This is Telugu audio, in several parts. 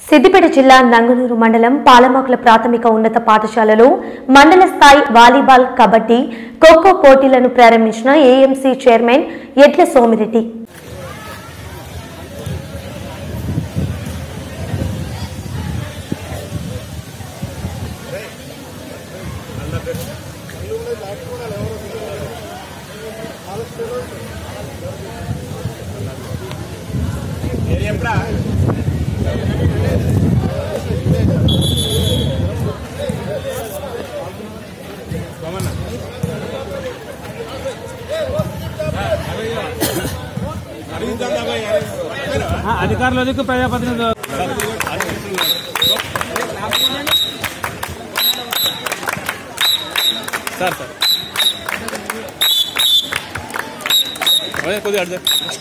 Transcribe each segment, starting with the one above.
సిద్దిపేట జిల్లా నంగనూరు మండలం పాలమాకుల ప్రాథమిక ఉన్నత పాఠశాలలో మండల స్థాయి వాలీబాల్ కబడ్డీ ఖోఖో పోటీలను ప్రారంభించిన ఏఎంసీ చైర్మన్ ఎడ్ల సోమిరెడ్డి ఆ, అధికారుల దిక్కు ప్రజాప్రతినిధులు సార్ సార్ అదే కొద్దిగా అర్థం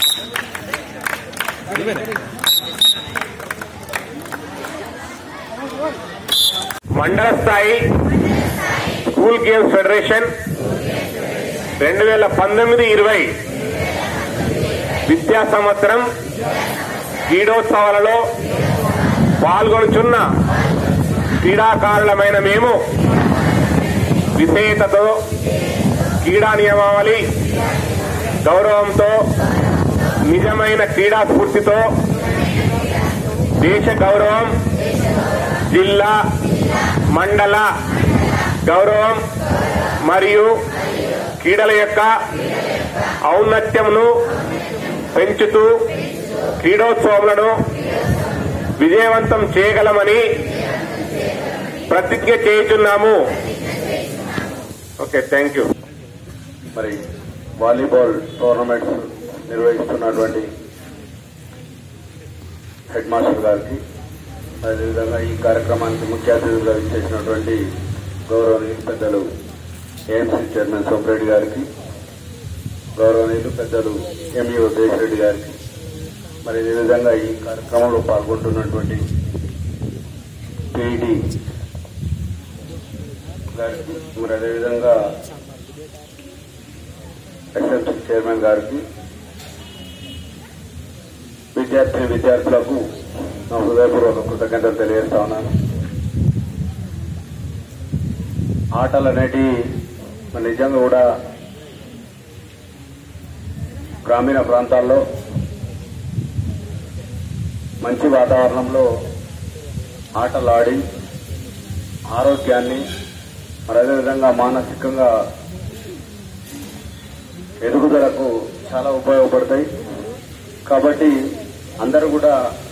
మండల స్థాయి స్కూల్ గేమ్స్ ఫెడరేషన్ రెండు వేల పంతొమ్మిది ఇరవై విద్యా సంవత్సరం క్రీడోత్సవాలలో పాల్గొనుచున్న క్రీడాకారులమైన మేము విధేయతతో క్రీడా నియమావళి గౌరవంతో నిజమైన క్రీడా స్ఫూర్తితో దేశ గౌరవం జిల్లా మండల గౌరవం మరియు క్రీడల యొక్క ఔన్నత్యమును పెంచుతూ క్రీడోత్సవములను విజయవంతం చేయగలమని ప్రతిజ్ఞ చేయుచున్నాము ఓకే థ్యాంక్ యూ మరి వాలీబాల్ టోర్నమెంట్స్ నిర్వహిస్తున్నటువంటి హెడ్ మాస్టర్ గారికి అదేవిధంగా ఈ కార్యక్రమానికి ముఖ్య అతిథులుగా ఇచ్చేసినటువంటి గౌరవనీయులు పెద్దలు ఏఎంసీ చైర్మన్ సోమిరెడ్డి గారికి గౌరవనీయులు పెద్దలు ఎంఈఓ దేశరెడ్డి గారికి మరి ఈ విధంగా ఈ కార్యక్రమంలో పాల్గొంటున్నటువంటి పిఈడి గారికి మరి అదేవిధంగా ఎస్ఎంసీ చైర్మన్ గారికి విద్యార్థి విద్యార్థులకు నా హృదయపూర్వక కృతజ్ఞతలు తెలియజేస్తా ఉన్నాను ఆటలు అనేటివి మరి నిజంగా కూడా గ్రామీణ ప్రాంతాల్లో మంచి వాతావరణంలో ఆటలు ఆడి ఆరోగ్యాన్ని మరి అదేవిధంగా మానసికంగా ఎదుగుదలకు చాలా ఉపయోగపడతాయి కాబట్టి అందరూ కూడా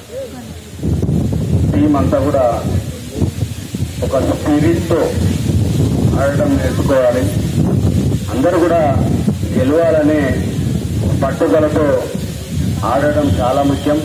టీం అంతా కూడా ఒక స్పిరిట్తో ఆడడం నేర్చుకోవాలి అందరూ కూడా గెలవాలనే పట్టుదలతో ఆడడం చాలా ముఖ్యం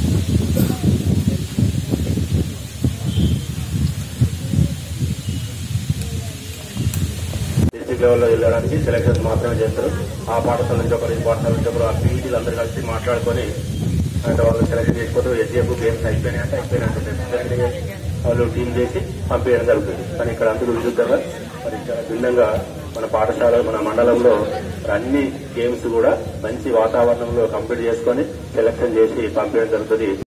డిస్టిక్ లెవెల్లో వెళ్ళడానికి సెలక్షన్స్ మాత్రమే చేస్తారు ఆ పాఠశాల నుంచి ఒకరు ఈ పాఠశాల నుంచి ఒకరు ఆ పీఈటీలు అందరూ కలిసి మాట్లాడుకొని అంటే వాళ్ళు సెలెక్షన్ చేసుకోవడం ఎస్డిఎఫ్ గేమ్స్ అయిపోయినాయి అంటే అయిపోయినట్టు వాళ్ళు టీం చేసి పంపించడం జరుగుతుంది కానీ ఇక్కడ అందరూ విరుద్ధంగా మరి చాలా భిన్నంగా మన పాఠశాల మన మండలంలో అన్ని గేమ్స్ కూడా మంచి వాతావరణంలో కంప్లీట్ చేసుకొని సెలెక్షన్ చేసి పంపించడం జరుగుతుంది